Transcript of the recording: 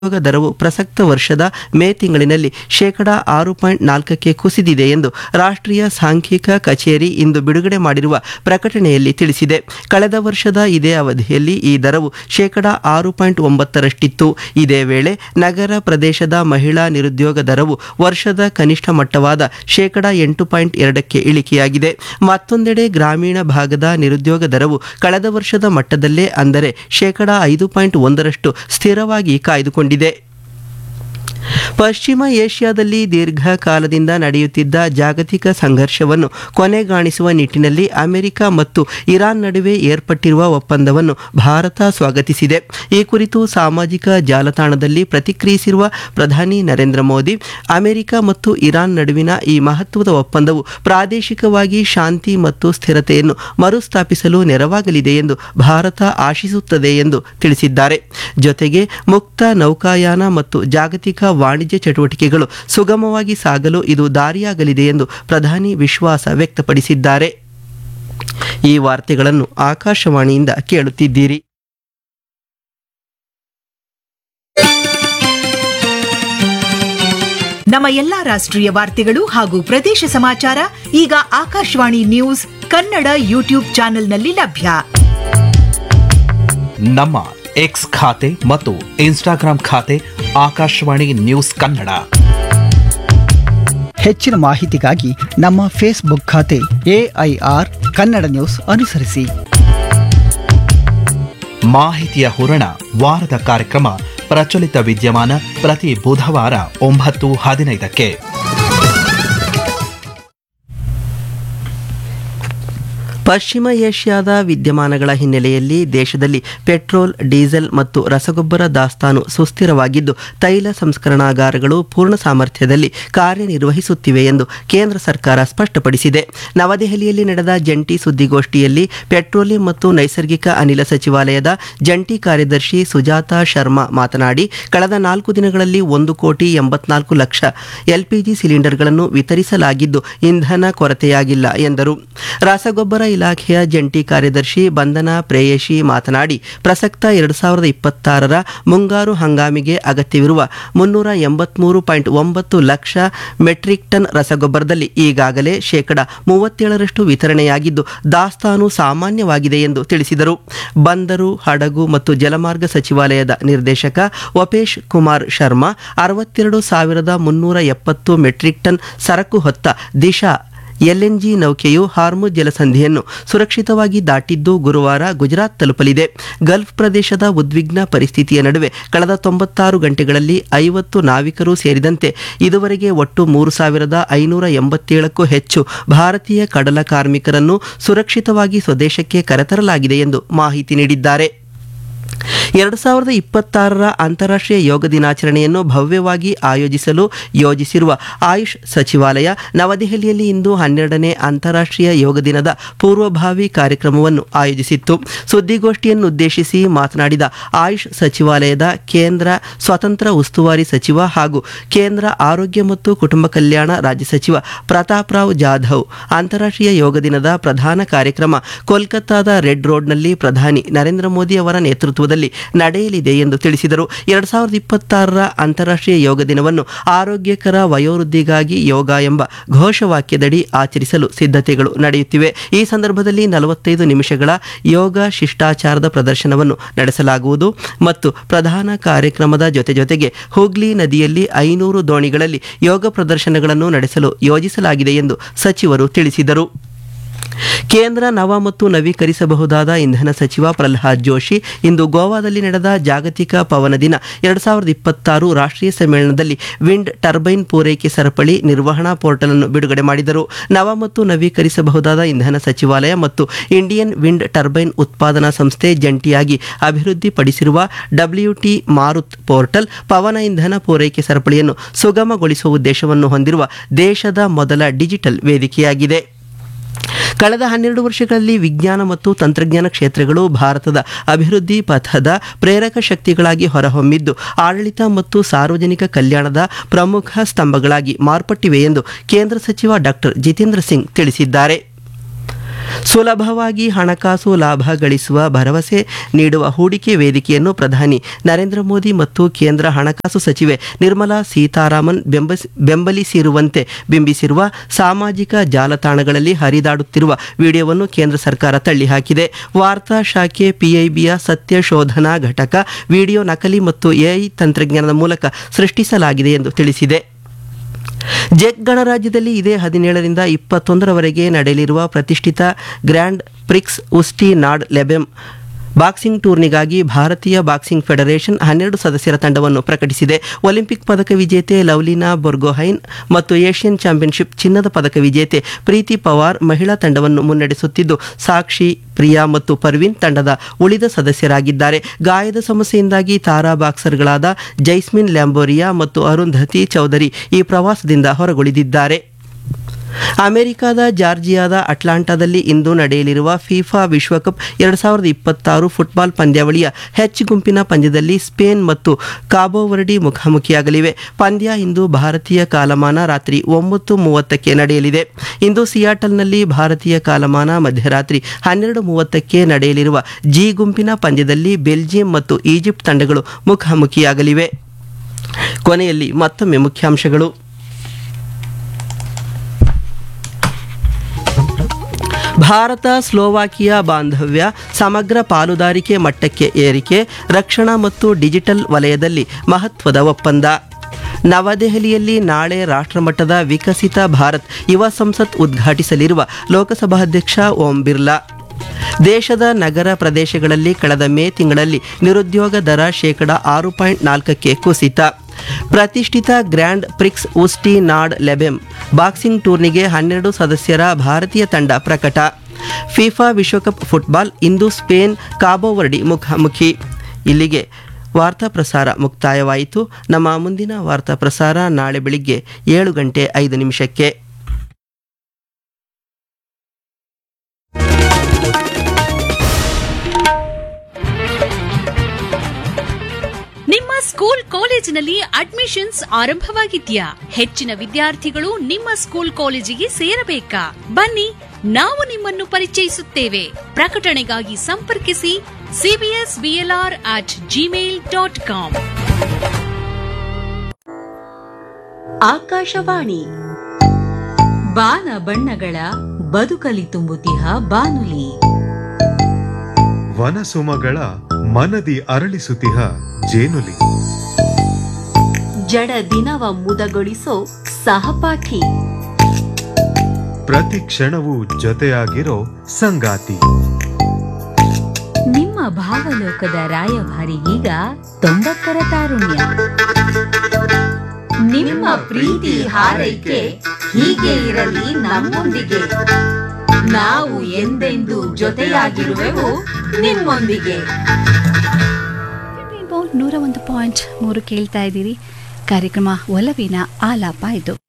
ಉದ್ಯೋಗ ದರವು ಪ್ರಸಕ್ತ ವರ್ಷದ ಮೇ ತಿಂಗಳಿನಲ್ಲಿ ಶೇಕಡಾ ಆರು ಪಾಯಿಂಟ್ ನಾಲ್ಕಕ್ಕೆ ಕುಸಿದಿದೆ ಎಂದು ರಾಷ್ಟ್ರೀಯ ಸಾಂಖ್ಯಿಕ ಕಚೇರಿ ಇಂದು ಬಿಡುಗಡೆ ಮಾಡಿರುವ ಪ್ರಕಟಣೆಯಲ್ಲಿ ತಿಳಿಸಿದೆ ಕಳೆದ ವರ್ಷದ ಇದೇ ಅವಧಿಯಲ್ಲಿ ಈ ದರವು ಶೇಕಡಾ ಆರು ಪಾಯಿಂಟ್ ಒಂಬತ್ತರಷ್ಟಿತ್ತು ಇದೇ ವೇಳೆ ನಗರ ಪ್ರದೇಶದ ಮಹಿಳಾ ನಿರುದ್ಯೋಗ ದರವು ವರ್ಷದ ಕನಿಷ್ಠ ಮಟ್ಟವಾದ ಶೇಕಡಾ ಎಂಟು ಪಾಯಿಂಟ್ ಎರಡಕ್ಕೆ ಇಳಿಕೆಯಾಗಿದೆ ಮತ್ತೊಂದೆಡೆ ಗ್ರಾಮೀಣ ಭಾಗದ ನಿರುದ್ಯೋಗ ದರವು ಕಳೆದ ವರ್ಷದ ಮಟ್ಟದಲ್ಲೇ ಅಂದರೆ ಶೇಕಡಾ ಐದು ಪಾಯಿಂಟ್ ಒಂದರಷ್ಟು ಸ್ಥಿರವಾಗಿ ಕಾಯ್ದುಕೊಂಡಿದೆ ಪಶ್ಚಿಮ ಏಷ್ಯಾದಲ್ಲಿ ದೀರ್ಘಕಾಲದಿಂದ ನಡೆಯುತ್ತಿದ್ದ ಜಾಗತಿಕ ಸಂಘರ್ಷವನ್ನು ಕೊನೆಗಾಣಿಸುವ ನಿಟ್ಟಿನಲ್ಲಿ ಅಮೆರಿಕ ಮತ್ತು ಇರಾನ್ ನಡುವೆ ಏರ್ಪಟ್ಟಿರುವ ಒಪ್ಪಂದವನ್ನು ಭಾರತ ಸ್ವಾಗತಿಸಿದೆ ಈ ಕುರಿತು ಸಾಮಾಜಿಕ ಜಾಲತಾಣದಲ್ಲಿ ಪ್ರತಿಕ್ರಿಯಿಸಿರುವ ಪ್ರಧಾನಿ ನರೇಂದ್ರ ಮೋದಿ ಅಮೆರಿಕ ಮತ್ತು ಇರಾನ್ ನಡುವಿನ ಈ ಮಹತ್ವದ ಒಪ್ಪಂದವು ಪ್ರಾದೇಶಿಕವಾಗಿ ಶಾಂತಿ ಮತ್ತು ಸ್ಥಿರತೆಯನ್ನು ಮರುಸ್ಥಾಪಿಸಲು ನೆರವಾಗಲಿದೆ ಎಂದು ಭಾರತ ಆಶಿಸುತ್ತದೆ ಎಂದು ತಿಳಿಸಿದ್ದಾರೆ ಜೊತೆಗೆ ಮುಕ್ತ ನೌಕಾಯಾನ ಮತ್ತು ಜಾಗತಿಕ ವಾಣಿಜ್ಯ ಚಟುವಟಿಕೆಗಳು ಸುಗಮವಾಗಿ ಸಾಗಲು ಇದು ದಾರಿಯಾಗಲಿದೆ ಎಂದು ಪ್ರಧಾನಿ ವಿಶ್ವಾಸ ವ್ಯಕ್ತಪಡಿಸಿದ್ದಾರೆ ಈ ವಾರ್ತೆಗಳನ್ನು ಆಕಾಶವಾಣಿಯಿಂದ ಕೇಳುತ್ತಿದ್ದೀರಿ ನಮ್ಮ ಎಲ್ಲಾ ರಾಷ್ಟ್ರೀಯ ವಾರ್ತೆಗಳು ಹಾಗೂ ಪ್ರದೇಶ ಸಮಾಚಾರ ಈಗ ಆಕಾಶವಾಣಿ ನ್ಯೂಸ್ ಕನ್ನಡ ಯೂಟ್ಯೂಬ್ ಚಾನೆಲ್ನಲ್ಲಿ ಲಭ್ಯ ನಮ್ಮ ಎಕ್ಸ್ ಖಾತೆ ಮತ್ತು ಇನ್ಸ್ಟಾಗ್ರಾಂ ಖಾತೆ ಆಕಾಶವಾಣಿ ನ್ಯೂಸ್ ಕನ್ನಡ ಹೆಚ್ಚಿನ ಮಾಹಿತಿಗಾಗಿ ನಮ್ಮ ಫೇಸ್ಬುಕ್ ಖಾತೆ ಎಐಆರ್ ಕನ್ನಡ ನ್ಯೂಸ್ ಅನುಸರಿಸಿ ಮಾಹಿತಿಯ ಹೂರಣ ವಾರದ ಕಾರ್ಯಕ್ರಮ ಪ್ರಚಲಿತ ವಿದ್ಯಮಾನ ಪ್ರತಿ ಬುಧವಾರ ಒಂಬತ್ತು ಹದಿನೈದಕ್ಕೆ ಪಶ್ಚಿಮ ಏಷ್ಯಾದ ವಿದ್ಯಮಾನಗಳ ಹಿನ್ನೆಲೆಯಲ್ಲಿ ದೇಶದಲ್ಲಿ ಪೆಟ್ರೋಲ್ ಡೀಸೆಲ್ ಮತ್ತು ರಸಗೊಬ್ಬರ ದಾಸ್ತಾನು ಸುಸ್ಥಿರವಾಗಿದ್ದು ತೈಲ ಸಂಸ್ಕರಣಾಗಾರಗಳು ಪೂರ್ಣ ಸಾಮರ್ಥ್ಯದಲ್ಲಿ ಕಾರ್ಯನಿರ್ವಹಿಸುತ್ತಿವೆ ಎಂದು ಕೇಂದ್ರ ಸರ್ಕಾರ ಸ್ಪಷ್ಟಪಡಿಸಿದೆ ನವದೆಹಲಿಯಲ್ಲಿ ನಡೆದ ಜಂಟಿ ಸುದ್ದಿಗೋಷ್ಠಿಯಲ್ಲಿ ಪೆಟ್ರೋಲಿಯಂ ಮತ್ತು ನೈಸರ್ಗಿಕ ಅನಿಲ ಸಚಿವಾಲಯದ ಜಂಟಿ ಕಾರ್ಯದರ್ಶಿ ಸುಜಾತಾ ಶರ್ಮಾ ಮಾತನಾಡಿ ಕಳೆದ ನಾಲ್ಕು ದಿನಗಳಲ್ಲಿ ಒಂದು ಕೋಟಿ ಎಂಬತ್ನಾಲ್ಕು ಲಕ್ಷ ಎಲ್ಪಿಜಿ ಸಿಲಿಂಡರ್ಗಳನ್ನು ವಿತರಿಸಲಾಗಿದ್ದು ಇಂಧನ ಕೊರತೆಯಾಗಿಲ್ಲ ಎಂದರು ರಸಗೊಬ್ಬರ ಇಲಾಖೆಯ ಜಂಟಿ ಕಾರ್ಯದರ್ಶಿ ಬಂಧನ ಪ್ರೇಯಶಿ ಮಾತನಾಡಿ ಪ್ರಸಕ್ತ ಎರಡು ಸಾವಿರದ ಇಪ್ಪತ್ತಾರರ ಮುಂಗಾರು ಹಂಗಾಮಿಗೆ ಅಗತ್ಯವಿರುವ ಮುನ್ನೂರ ಎಂಬತ್ಮೂರು ಪಾಯಿಂಟ್ ಒಂಬತ್ತು ಲಕ್ಷ ಮೆಟ್ರಿಕ್ ಟನ್ ರಸಗೊಬ್ಬರದಲ್ಲಿ ಈಗಾಗಲೇ ಶೇಕಡ ಮೂವತ್ತೇಳರಷ್ಟು ವಿತರಣೆಯಾಗಿದ್ದು ದಾಸ್ತಾನು ಸಾಮಾನ್ಯವಾಗಿದೆ ಎಂದು ತಿಳಿಸಿದರು ಬಂದರು ಹಡಗು ಮತ್ತು ಜಲಮಾರ್ಗ ಸಚಿವಾಲಯದ ನಿರ್ದೇಶಕ ವಪೇಶ್ ಕುಮಾರ್ ಶರ್ಮಾ ಅರವತ್ತೆರಡು ಸಾವಿರದ ಮುನ್ನೂರ ಎಪ್ಪತ್ತು ಮೆಟ್ರಿಕ್ ಟನ್ ಸರಕು ಹೊತ್ತ ದಿಶಾ ಎಲ್ಎನ್ಜಿ ನೌಕೆಯು ಹಾರ್ಮುಜ್ ಜಲಸಂಧಿಯನ್ನು ಸುರಕ್ಷಿತವಾಗಿ ದಾಟಿದ್ದು ಗುರುವಾರ ಗುಜರಾತ್ ತಲುಪಲಿದೆ ಗಲ್ಫ್ ಪ್ರದೇಶದ ಉದ್ವಿಗ್ನ ಪರಿಸ್ಥಿತಿಯ ನಡುವೆ ಕಳೆದ ತೊಂಬತ್ತಾರು ಗಂಟೆಗಳಲ್ಲಿ ಐವತ್ತು ನಾವಿಕರು ಸೇರಿದಂತೆ ಇದುವರೆಗೆ ಒಟ್ಟು ಮೂರು ಸಾವಿರದ ಐನೂರ ಎಂಬತ್ತೇಳಕ್ಕೂ ಹೆಚ್ಚು ಭಾರತೀಯ ಕಡಲ ಕಾರ್ಮಿಕರನ್ನು ಸುರಕ್ಷಿತವಾಗಿ ಸ್ವದೇಶಕ್ಕೆ ಕರೆತರಲಾಗಿದೆ ಎಂದು ಮಾಹಿತಿ ನೀಡಿದ್ದಾರೆ ಎರಡು ಸಾವಿರದ ಇಪ್ಪತ್ತಾರರ ಅಂತಾರಾಷ್ಟ್ರೀಯ ಯೋಗ ದಿನಾಚರಣೆಯನ್ನು ಭವ್ಯವಾಗಿ ಆಯೋಜಿಸಲು ಯೋಜಿಸಿರುವ ಆಯುಷ್ ಸಚಿವಾಲಯ ನವದೆಹಲಿಯಲ್ಲಿ ಇಂದು ಹನ್ನೆರಡನೇ ಅಂತಾರಾಷ್ಟ್ರೀಯ ಯೋಗ ದಿನದ ಪೂರ್ವಭಾವಿ ಕಾರ್ಯಕ್ರಮವನ್ನು ಆಯೋಜಿಸಿತ್ತು ಸುದ್ದಿಗೋಷ್ಠಿಯನ್ನುದ್ದೇಶಿಸಿ ಮಾತನಾಡಿದ ಆಯುಷ್ ಸಚಿವಾಲಯದ ಕೇಂದ್ರ ಸ್ವತಂತ್ರ ಉಸ್ತುವಾರಿ ಸಚಿವ ಹಾಗೂ ಕೇಂದ್ರ ಆರೋಗ್ಯ ಮತ್ತು ಕುಟುಂಬ ಕಲ್ಯಾಣ ರಾಜ್ಯ ಸಚಿವ ಪ್ರತಾಪ್ ರಾವ್ ಜಾಧವ್ ಅಂತಾರಾಷ್ಟ್ರೀಯ ಯೋಗ ದಿನದ ಪ್ರಧಾನ ಕಾರ್ಯಕ್ರಮ ಕೋಲ್ಕತ್ತಾದ ರೆಡ್ ರೋಡ್ನಲ್ಲಿ ಪ್ರಧಾನಿ ನರೇಂದ್ರ ಮೋದಿ ಅವರ ನೇತೃತ್ವದಲ್ಲಿ ನಡೆಯಲಿದೆ ಎಂದು ತಿಳಿಸಿದರು ಎರಡು ಸಾವಿರದ ಇಪ್ಪತ್ತಾರರ ಅಂತಾರಾಷ್ಟ್ರೀಯ ಯೋಗ ದಿನವನ್ನು ಆರೋಗ್ಯಕರ ವಯೋವೃದ್ಧಿಗಾಗಿ ಯೋಗ ಎಂಬ ಘೋಷವಾಕ್ಯದಡಿ ಆಚರಿಸಲು ಸಿದ್ಧತೆಗಳು ನಡೆಯುತ್ತಿವೆ ಈ ಸಂದರ್ಭದಲ್ಲಿ ನಲವತ್ತೈದು ನಿಮಿಷಗಳ ಯೋಗ ಶಿಷ್ಟಾಚಾರದ ಪ್ರದರ್ಶನವನ್ನು ನಡೆಸಲಾಗುವುದು ಮತ್ತು ಪ್ರಧಾನ ಕಾರ್ಯಕ್ರಮದ ಜೊತೆ ಜೊತೆಗೆ ಹೂಗ್ಲಿ ನದಿಯಲ್ಲಿ ಐನೂರು ದೋಣಿಗಳಲ್ಲಿ ಯೋಗ ಪ್ರದರ್ಶನಗಳನ್ನು ನಡೆಸಲು ಯೋಜಿಸಲಾಗಿದೆ ಎಂದು ಸಚಿವರು ತಿಳಿಸಿದರು ಕೇಂದ್ರ ನವ ಮತ್ತು ನವೀಕರಿಸಬಹುದಾದ ಇಂಧನ ಸಚಿವ ಪ್ರಹ್ಲಾದ್ ಜೋಶಿ ಇಂದು ಗೋವಾದಲ್ಲಿ ನಡೆದ ಜಾಗತಿಕ ಪವನ ದಿನ ಎರಡು ಸಾವಿರದ ಇಪ್ಪತ್ತಾರು ರಾಷ್ಟ್ರೀಯ ಸಮ್ಮೇಳನದಲ್ಲಿ ವಿಂಡ್ ಟರ್ಬೈನ್ ಪೂರೈಕೆ ಸರಪಳಿ ನಿರ್ವಹಣಾ ಪೋರ್ಟಲ್ ಅನ್ನು ಬಿಡುಗಡೆ ಮಾಡಿದರು ನವ ಮತ್ತು ನವೀಕರಿಸಬಹುದಾದ ಇಂಧನ ಸಚಿವಾಲಯ ಮತ್ತು ಇಂಡಿಯನ್ ವಿಂಡ್ ಟರ್ಬೈನ್ ಉತ್ಪಾದನಾ ಸಂಸ್ಥೆ ಜಂಟಿಯಾಗಿ ಅಭಿವೃದ್ಧಿಪಡಿಸಿರುವ ಡಬ್ಲ್ಯೂಟಿ ಮಾರುತ್ ಪೋರ್ಟಲ್ ಪವನ ಇಂಧನ ಪೂರೈಕೆ ಸರಪಳಿಯನ್ನು ಸುಗಮಗೊಳಿಸುವ ಉದ್ದೇಶವನ್ನು ಹೊಂದಿರುವ ದೇಶದ ಮೊದಲ ಡಿಜಿಟಲ್ ವೇದಿಕೆಯಾಗಿದೆ ಕಳೆದ ಹನ್ನೆರಡು ವರ್ಷಗಳಲ್ಲಿ ವಿಜ್ಞಾನ ಮತ್ತು ತಂತ್ರಜ್ಞಾನ ಕ್ಷೇತ್ರಗಳು ಭಾರತದ ಅಭಿವೃದ್ಧಿ ಪಥದ ಪ್ರೇರಕ ಶಕ್ತಿಗಳಾಗಿ ಹೊರಹೊಮ್ಮಿದ್ದು ಆಡಳಿತ ಮತ್ತು ಸಾರ್ವಜನಿಕ ಕಲ್ಯಾಣದ ಪ್ರಮುಖ ಸ್ತಂಭಗಳಾಗಿ ಮಾರ್ಪಟ್ಟಿವೆ ಎಂದು ಕೇಂದ್ರ ಸಚಿವ ಡಾಕ್ಟರ್ ಜಿತೇಂದ್ರ ಸಿಂಗ್ ತಿಳಿಸಿದ್ದಾರೆ ಸುಲಭವಾಗಿ ಹಣಕಾಸು ಲಾಭ ಗಳಿಸುವ ಭರವಸೆ ನೀಡುವ ಹೂಡಿಕೆ ವೇದಿಕೆಯನ್ನು ಪ್ರಧಾನಿ ನರೇಂದ್ರ ಮೋದಿ ಮತ್ತು ಕೇಂದ್ರ ಹಣಕಾಸು ಸಚಿವೆ ನಿರ್ಮಲಾ ಸೀತಾರಾಮನ್ ಬೆಂಬಸಿ ಬೆಂಬಲಿಸಿರುವಂತೆ ಬಿಂಬಿಸಿರುವ ಸಾಮಾಜಿಕ ಜಾಲತಾಣಗಳಲ್ಲಿ ಹರಿದಾಡುತ್ತಿರುವ ವಿಡಿಯೋವನ್ನು ಕೇಂದ್ರ ಸರ್ಕಾರ ತಳ್ಳಿಹಾಕಿದೆ ವಾರ್ತಾ ಶಾಖೆ ಪಿಐಬಿಯ ಸತ್ಯ ಶೋಧನಾ ಘಟಕ ವಿಡಿಯೋ ನಕಲಿ ಮತ್ತು ಎಐ ತಂತ್ರಜ್ಞಾನದ ಮೂಲಕ ಸೃಷ್ಟಿಸಲಾಗಿದೆ ಎಂದು ತಿಳಿಸಿದೆ ಜೆಕ್ ಗಣರಾಜ್ಯದಲ್ಲಿ ಇದೇ ಹದಿನೇಳರಿಂದ ಇಪ್ಪತ್ತೊಂದರವರೆಗೆ ನಡೆಯಲಿರುವ ಪ್ರತಿಷ್ಠಿತ grand prix Usti nad Labem boxing ಟೂರ್ನಿಗಾಗಿ ಭಾರತೀಯ ಬಾಕ್ಸಿಂಗ್ ಫೆಡರೇಷನ್ ಹನ್ನೆರಡು ಸದಸ್ಯರ ತಂಡವನ್ನು ಪ್ರಕಟಿಸಿದೆ ಒಲಿಂಪಿಕ್ ಪದಕ ವಿಜೇತೆ ಲವ್ಲಿನಾ ಬೊರ್ಗೊಹೈನ್ ಮತ್ತು ಏಷ್ಯನ್ ಚಾಂಪಿಯನ್ಶಿಪ್ ಚಿನ್ನದ ಪದಕ ವಿಜೇತೆ ಪ್ರೀತಿ ಪವಾರ್ ಮಹಿಳಾ ತಂಡವನ್ನು ಮುನ್ನಡೆಸುತ್ತಿದ್ದು ಸಾಕ್ಷಿ ಪ್ರಿಯಾ ಮತ್ತು ಪರ್ವಿನ್ ತಂಡದ ಉಳಿದ ಸದಸ್ಯರಾಗಿದ್ದಾರೆ ಗಾಯದ ಸಮಸ್ಯೆಯಿಂದಾಗಿ ತಾರಾ ಬಾಕ್ಸರ್ಗಳಾದ ಜೈಸ್ಮಿನ್ ಲ್ಯಾಂಬೋರಿಯಾ ಮತ್ತು ಅರುಂಧತಿ ಚೌಧರಿ ಈ ಪ್ರವಾಸದಿಂದ ಹೊರಗುಳಿದಿದ್ದಾರೆ ಅಮೆರಿಕದ ಜಾರ್ಜಿಯಾದ ಅಟ್ಲಾಂಟಾದಲ್ಲಿ ಇಂದು ನಡೆಯಲಿರುವ ಫಿಫಾ ವಿಶ್ವಕಪ್ ಎರಡು ಸಾವಿರದ ಇಪ್ಪತ್ತಾರು ಫುಟ್ಬಾಲ್ ಪಂದ್ಯಾವಳಿಯ ಹೆಚ್ ಗುಂಪಿನ ಪಂದ್ಯದಲ್ಲಿ ಸ್ಪೇನ್ ಮತ್ತು ಕಾಬೋವರ್ಡಿ ಮುಖಾಮುಖಿಯಾಗಲಿವೆ ಪಂದ್ಯ ಇಂದು ಭಾರತೀಯ ಕಾಲಮಾನ ರಾತ್ರಿ ಒಂಬತ್ತು ಮೂವತ್ತಕ್ಕೆ ನಡೆಯಲಿದೆ ಇಂದು ಸಿಯಾಟಲ್ನಲ್ಲಿ ಭಾರತೀಯ ಕಾಲಮಾನ ಮಧ್ಯರಾತ್ರಿ ಹನ್ನೆರಡು ಮೂವತ್ತಕ್ಕೆ ನಡೆಯಲಿರುವ ಜಿ ಗುಂಪಿನ ಪಂದ್ಯದಲ್ಲಿ ಬೆಲ್ಜಿಯಂ ಮತ್ತು ಈಜಿಪ್ಟ್ ತಂಡಗಳು ಮುಖಾಮುಖಿಯಾಗಲಿವೆ ಕೊನೆಯಲ್ಲಿ ಮತ್ತೊಮ್ಮೆ ಮುಖ್ಯಾಂಶಗಳು ಭಾರತ ಸ್ಲೋವಾಕಿಯಾ ಬಾಂಧವ್ಯ ಸಮಗ್ರ ಪಾಲುದಾರಿಕೆ ಮಟ್ಟಕ್ಕೆ ಏರಿಕೆ ರಕ್ಷಣಾ ಮತ್ತು ಡಿಜಿಟಲ್ ವಲಯದಲ್ಲಿ ಮಹತ್ವದ ಒಪ್ಪಂದ ನವದೆಹಲಿಯಲ್ಲಿ ನಾಳೆ ರಾಷ್ಟ್ರಮಟ್ಟದ ವಿಕಸಿತ ಭಾರತ್ ಯುವ ಸಂಸತ್ ಉದ್ಘಾಟಿಸಲಿರುವ ಲೋಕಸಭಾಧ್ಯಕ್ಷ ಓಂ ಬಿರ್ಲಾ ದೇಶದ ನಗರ ಪ್ರದೇಶಗಳಲ್ಲಿ ಕಳೆದ ಮೇ ತಿಂಗಳಲ್ಲಿ ನಿರುದ್ಯೋಗ ದರ ಶೇಕಡ ಆರು ಪಾಯಿಂಟ್ ನಾಲ್ಕಕ್ಕೆ ಕುಸಿತ ಪ್ರತಿಷ್ಠಿತ grand prix Usti nad Labem boxing ಟೂರ್ನಿಗೆ ಹನ್ನೆರಡು ಸದಸ್ಯರ ಭಾರತೀಯ ತಂಡ ಪ್ರಕಟ ಫಿಫಾ ವಿಶ್ವಕಪ್ ಫುಟ್ಬಾಲ್ ಇಂದು ಸ್ಪೇನ್ ಕಾಬೋವರ್ಡಿ ಮುಖಾಮುಖಿ ಇಲ್ಲಿಗೆ ವಾರ್ತಾ ಪ್ರಸಾರ ಮುಕ್ತಾಯವಾಯಿತು ನಮ್ಮ ಮುಂದಿನ ವಾರ್ತಾ ಪ್ರಸಾರ ನಾಳೆ ಬೆಳಿಗ್ಗೆ ಏಳು ಗಂಟೆ ಐದು ನಿಮಿಷಕ್ಕೆ ನಿಮ್ಮ ಸ್ಕೂಲ್ ಕಾಲೇಜಿನಲ್ಲಿ ಅಡ್ಮಿಷನ್ಸ್ ಆರಂಭವಾಗಿದ್ಯಾ ಹೆಚ್ಚಿನ ವಿದ್ಯಾರ್ಥಿಗಳು ನಿಮ್ಮ ಸ್ಕೂಲ್ ಕಾಲೇಜಿಗೆ ಸೇರಬೇಕಾ ಬನ್ನಿ ನಾವು ನಿಮ್ಮನ್ನು ಪರಿಚಯಿಸುತ್ತೇವೆ ಪ್ರಕಟಣೆಗಾಗಿ ಸಂಪರ್ಕಿಸಿ CBS BLR at Gmail dot com Akashvani ಬಾನ ಬಣ್ಣಗಳ ಬದುಕಲಿ ತುಂಬುತಿಹ ಬಾನುಲಿ ವನಸುಮಗಳ ಮನದಿ ಅರಳಿಸುತಿಹ ಜೇನುಲಿ ಜಡ ದಿನವ ಮುದಗೊಳಿಸೋ ಸಹಪಾಠಿ ಪ್ರತಿ ಕ್ಷಣವೂ ಜೊತೆಯಾಗಿರೋ ಸಂಗಾತಿ ನಿಮ್ಮ ಭಾವಲೋಕದ ರಾಯಭಾರಿಗೀಗ ತೊಂಬತ್ತರ ತಾರುಣ್ಯ ನಿಮ್ಮ ಪ್ರೀತಿ ಹಾರೈಕೆ ಹೀಗೆ ಇರಲಿ ನಮ್ಮೊಂದಿಗೆ ನಾವು ಎಂದೆಂದೂ ಜೊತೆಯಾಗಿರುವೆವು ನಿಮ್ಮೊಂದಿಗೆ ನೂರ ಒಂದು ಪಾಯಿಂಟ್ ಮೂರು ಕೇಳ್ತಾ ಇದ್ದೀರಿ ಕಾರ್ಯಕ್ರಮ ಒಲವಿನ ಆಲಾಪ ಇದು